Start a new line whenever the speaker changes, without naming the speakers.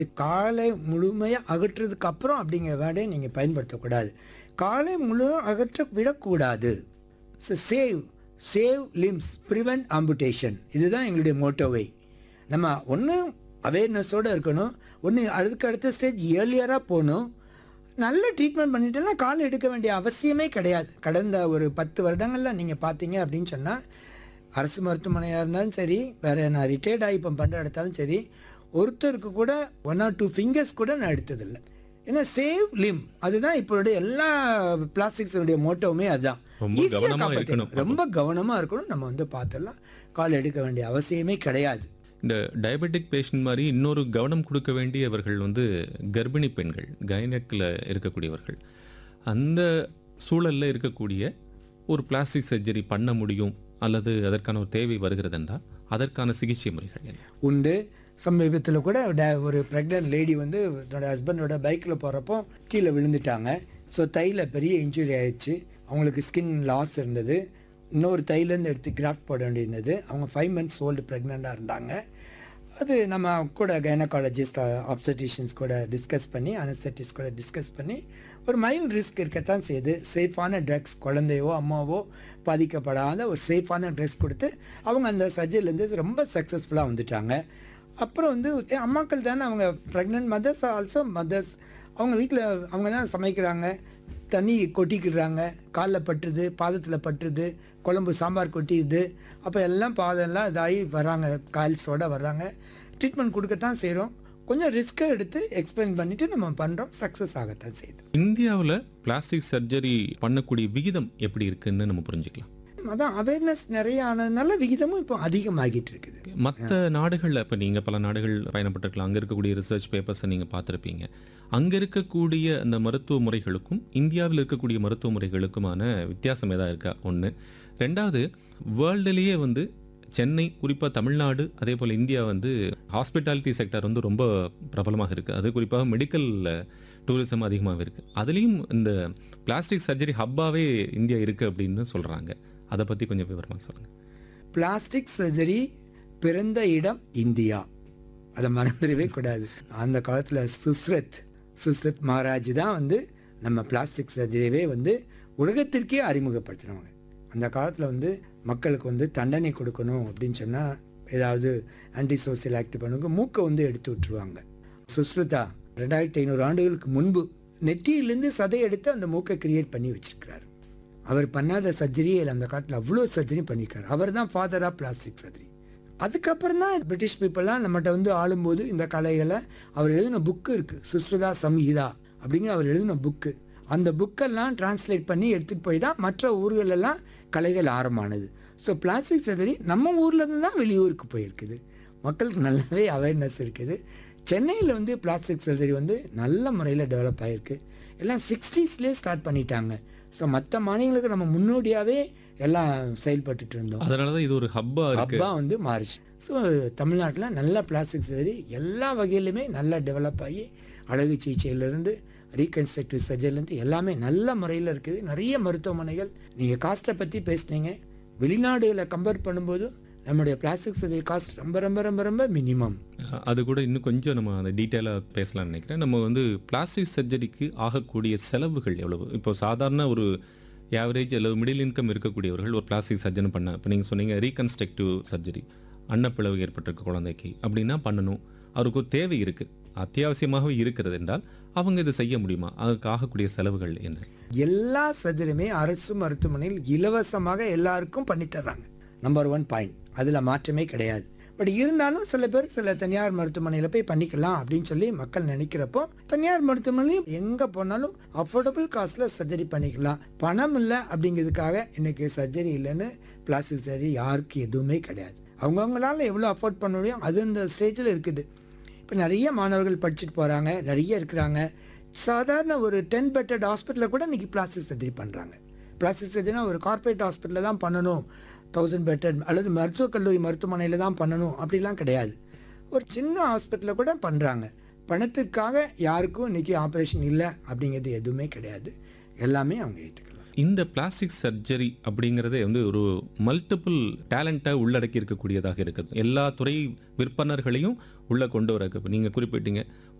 காலை முழுமையாக அகற்றுறதுக்கு அப்புறம் அப்படிங்கிற வேர்டை நீங்கள் பயன்படுத்தக்கூடாது காலை முழுவதும் அகற்ற விடக்கூடாது so save save limbs prevent amputation இதுதான் எங்களுடைய மோட்டோவை நம்ம ஒன்று அவேர்னஸோடு இருக்கணும் ஒன்று அதுக்கு அடுத்த ஸ்டேஜ் ஏர்லியராக போகணும் நல்ல ட்ரீட்மெண்ட் பண்ணிட்டோம்னா கால் எடுக்க வேண்டிய அவசியமே கிடையாது கடந்த ஒரு பத்து வருடங்களில் நீங்கள் பார்த்தீங்க அப்படின்னு சொன்னால் அரசு மருத்துவமனையாக இருந்தாலும் சரி வேறு நான் ரிட்டையர்ட் ஆகி இப்போ பண்ணுற எடுத்தாலும் சரி ஒருத்தருக்கு கூட ஒன் ஆர் டூ ஃபிங்கர்ஸ் கூட நான் எடுத்ததில்லை ஏன்னா சேவ் லிம் அதுதான் இப்போடைய எல்லா பிளாஸ்டிக்ஸுடைய மோட்டோவுமே அதுதான்
ரொம்ப
Easy ஆ
கவனமா
காப்பாத்திடலாம்.
இருக்கணும்.
ரொம்ப கவனமாக இருக்கணும் நம்ம வந்து பார்த்துடலாம் கால் எடுக்க வேண்டிய அவசியமே கிடையாது
இந்த டயபெட்டிக் பேஷண்ட் மாதிரி இன்னொரு கவனம் கொடுக்க வேண்டியவர்கள் வந்து கர்ப்பிணி பெண்கள் கைனக்கில் இருக்கக்கூடியவர்கள் அந்த சூழல்ல இருக்கக்கூடிய ஒரு பிளாஸ்டிக் சர்ஜரி பண்ண முடியும் அல்லது அதற்கான ஒரு தேவை வருகிறது என்றால் அதற்கான சிகிச்சை முறைகள் என்ன
உண்டு சமீபத்தில் கூட ட- ஒரு ப்ரெக்னென்ட் லேடி வந்து என்னோட ஹஸ்பண்டோட பைக்கில் போகிறப்போ கீழே விழுந்துட்டாங்க ஸோ தையில் பெரிய இன்ஜுரி ஆயிடுச்சு அவங்களுக்கு ஸ்கின் லாஸ் இருந்தது இன்னொரு தைலேருந்து எடுத்து கிராஃப்ட் போட வேண்டியிருந்தது அவங்க ஃபைவ் மந்த்ஸ் ஓல்டு ப்ரெக்னெண்ட்டாக இருந்தாங்க அது நம்ம கூட கைனகாலஜிஸ்ட் ஆப்சட்டிஷியன்ஸ் கூட டிஸ்கஸ் பண்ணி அனஸ்தட்டிஸ்ட் கூட டிஸ்கஸ் பண்ணி ஒரு மைல்ட் ரிஸ்க் இருக்கத்தான் செய்யுது சேஃபான ட்ரக்ஸ் குழந்தையோ அம்மாவோ பாதிக்கப்படாத ஒரு சேஃபான ட்ரக்ஸ் கொடுத்து அவங்க அந்த சர்ஜரிலேருந்து ரொம்ப சக்ஸஸ்ஃபுல்லாக வந்துட்டாங்க அப்புறம் வந்து ஏ, அம்மாக்கள் தானே அவங்க ப்ரெக்னென்ட் மதர்ஸ் ஆல்சோ மதர்ஸ் அவங்க வீட்டில் அவங்க தான் சமைக்கிறாங்க தண்ணி கொட்டிக்கிடுறாங்க காலில் பட்டுருது பாதத்தில் பட்டுருது குழம்பு சாம்பார் கொட்டிடுது அப்போ எல்லாம் பாதம்லாம் இதாகி வராங்க கால்ஸோட வர்றாங்க ட்ரீட்மெண்ட் கொடுக்கத்தான் செய்கிறோம் கொஞ்சம் ரிஸ்க்கை எடுத்து எக்ஸ்பிளைன் பண்ணிவிட்டு நம்ம பண்ணுறோம் சக்ஸஸ் ஆகத்தான் செய்யுது
இந்தியாவில் பிளாஸ்டிக் சர்ஜரி பண்ணக்கூடிய விகிதம் எப்படி இருக்குன்னு நம்ம புரிஞ்சுக்கலாம்
அதான் அவேர்னஸ் நிறைய ஆனதுனால விகிதமும் இப்போ அதிகமாகிட்டு இருக்குது
மற்ற நாடுகளில் இப்போ நீங்கள் பல நாடுகள் பயணப்பட்டிருக்கலாம் அங்கே இருக்கக்கூடிய ரிசர்ச் பேப்பர்ஸை நீங்கள் பார்த்துருப்பீங்க அங்கே இருக்கக்கூடிய அந்த மருத்துவ முறைகளுக்கும் இந்தியாவில் இருக்கக்கூடிய மருத்துவ முறைகளுக்குமான வித்தியாசம் எதா இருக்கா ஒன்று ரெண்டாவது வேர்ல்டுலேயே வந்து சென்னை குறிப்பாக தமிழ்நாடு அதே போல் இந்தியா வந்து ஹாஸ்பிட்டாலிட்டி செக்டர் வந்து ரொம்ப பிரபலமாக இருக்குது அது குறிப்பாக மெடிக்கல் டூரிசம் அதிகமாக இருக்குது அதுலேயும் இந்த பிளாஸ்டிக் சர்ஜரி ஹப்பாவே இந்தியா இருக்குது அப்படின்னு சொல்கிறாங்க அதை பற்றி கொஞ்சம் விவரமாக சொல்லுங்கள்
பிளாஸ்டிக் சர்ஜரி பிறந்த இடம் இந்தியா அதை மறந்துடவே கூடாது அந்த காலத்தில் சுஸ்ரத் சுஸ்ரத் மகாராஜ் தான் வந்து நம்ம பிளாஸ்டிக் சர்ஜரியவே வந்து உலகத்திற்கே அறிமுகப்படுத்தினவங்க அந்த காலத்தில் வந்து மக்களுக்கு வந்து தண்டனை கொடுக்கணும் அப்படின்னு சொன்னால் ஏதாவது ஆன்டி சோசியல் ஆக்ட் பண்ணுங்க மூக்கை வந்து எடுத்து விட்டுருவாங்க சுஸ்ருதா ரெண்டாயிரத்தி ஐநூறு ஆண்டுகளுக்கு முன்பு நெற்றியிலேருந்து சதை எடுத்து அந்த மூக்கை கிரியேட் பண்ணி வச்சிருக்கிறாரு அவர் பண்ணாத சர்ஜரியே இல்லை அந்த காலத்தில் அவ்வளோ சர்ஜரி பண்ணியிருக்காரு அவர் தான் ஃபாதர் ஆஃப் பிளாஸ்டிக் சர்ஜரி அதுக்கப்புறம் தான் பிரிட்டிஷ் பீப்புளெலாம் நம்மகிட்ட வந்து ஆளும்போது இந்த கலைகளை அவர் எழுதின புக்கு இருக்குது சுஸ்ருதா சம்ஹிதா அப்படிங்கிற அவர் எழுதின புக்கு அந்த புக்கெல்லாம் டிரான்ஸ்லேட் பண்ணி எடுத்துகிட்டு போய் தான் மற்ற ஊர்களெல்லாம் கலைகள் ஆரம்பமானது ஸோ பிளாஸ்டிக் சர்ஜரி நம்ம ஊர்ல இருந்து தான் வெளியூருக்கு போயிருக்குது மக்களுக்கு நல்லாவே அவேர்னஸ் இருக்குது சென்னையில் வந்து பிளாஸ்டிக் சர்ஜரி வந்து நல்ல முறையில் டெவலப் ஆகிருக்கு எல்லாம் சிக்ஸ்டீஸ்லேயே ஸ்டார்ட் பண்ணிட்டாங்க ஸோ மற்ற மாநிலங்களுக்கு நம்ம முன்னோடியாகவே எல்லாம் செயல்பட்டுட்டு இருந்தோம்
அதனால தான் இது ஒரு ஹப்பாக இருக்கு
ஹப்பா வந்து மாறிச்சு ஸோ தமிழ்நாட்டில் நல்ல பிளாஸ்டிக் சர்ஜரி எல்லா வகையிலுமே நல்லா டெவலப் ஆகி அழகு சிகிச்சையிலேருந்து ரீகன்ஸ்ட்ரக்டிவ் சர்ஜரிலேருந்து எல்லாமே நல்ல முறையில் இருக்குது நிறைய மருத்துவமனைகள் நீங்கள் காஸ்ட்டை பற்றி பேசுனீங்க வெளிநாடுகளை கம்பேர் பண்ணும்போது நம்முடைய பிளாஸ்டிக் சர்ஜரி காஸ்ட் ரொம்ப ரொம்ப ரொம்ப ரொம்ப மினிமம்
அது கூட இன்னும் கொஞ்சம் நம்ம அந்த டீட்டெயிலாக பேசலாம்னு நினைக்கிறேன் நம்ம வந்து பிளாஸ்டிக் சர்ஜரிக்கு ஆகக்கூடிய செலவுகள் எவ்வளவு இப்போ சாதாரண ஒரு ஆவரேஜ் அல்லது மிடில் இன்கம் இருக்கக்கூடியவர்கள் ஒரு பிளாஸ்டிக் சர்ஜரி பண்ண இப்போ நீங்கள் சொன்னீங்க ரீகன்ஸ்ட்ரக்டிவ் சர்ஜரி அன்னப்பிளவு ஏற்பட்டிருக்க குழந்தைக்கு அப்படின்னா பண்ணணும் அவருக்கு ஒரு தேவை இருக்குது அத்தியாவசியமாகவே இருக்கிறது என்றால் அவங்க இதை செய்ய முடியுமா அதுக்கு ஆகக்கூடிய செலவுகள் என்ன
எல்லா சர்ஜரியுமே அரசு மருத்துவமனையில் இலவசமாக எல்லாருக்கும் பண்ணித் தர்றாங்க நம்பர் ஒன் பாயிண்ட் அதில் மாற்றமே கிடையாது பட் இருந்தாலும் சில பேர் சில தனியார் மருத்துவமனையில் போய் பண்ணிக்கலாம் அப்படின்னு சொல்லி மக்கள் நினைக்கிறப்போ தனியார் மருத்துவமனையும் எங்கே போனாலும் அஃபோர்டபுள் காஸ்ட்டில் சர்ஜரி பண்ணிக்கலாம் பணம் இல்லை அப்படிங்கிறதுக்காக இன்னைக்கு சர்ஜரி இல்லைன்னு பிளாஸ்டிக் சர்ஜரி யாருக்கு எதுவுமே கிடையாது அவங்கவுங்களால எவ்வளோ அஃபோர்ட் பண்ண முடியும் அது இந்த ஸ்டேஜில் இருக்குது இப்போ நிறைய மாணவர்கள் படிச்சுட்டு போகிறாங்க நிறைய இருக்கிறாங்க சாதாரண ஒரு டென் பெட்டட் ஹாஸ்பிட்டலில் கூட இன்றைக்கி பிளாஸ்டிக் சர்ஜரி பண்ணுறாங்க பிளாஸ்டிக் சர்ஜரினா ஒரு கார்ப்பரேட் ஹாஸ்பிட்டலில் தான் பண்ணணும் தௌசண்ட் பெட்டட் அல்லது மருத்துவக் கல்லூரி மருத்துவமனையில் தான் பண்ணணும் அப்படிலாம் கிடையாது ஒரு சின்ன ஹாஸ்பிட்டலில் கூட பண்ணுறாங்க பணத்திற்காக யாருக்கும் இன்றைக்கி ஆப்ரேஷன் இல்லை அப்படிங்கிறது எதுவுமே கிடையாது எல்லாமே அவங்க ஏற்றுக்கலாம்
இந்த பிளாஸ்டிக் சர்ஜரி அப்படிங்கிறதே வந்து ஒரு மல்டிபிள் டேலண்ட்டை உள்ளடக்கி இருக்கக்கூடியதாக இருக்குது எல்லா துறை விற்பனர்களையும் உள்ளே கொண்டு வர இப்போ நீங்கள் குறிப்பிட்டீங்க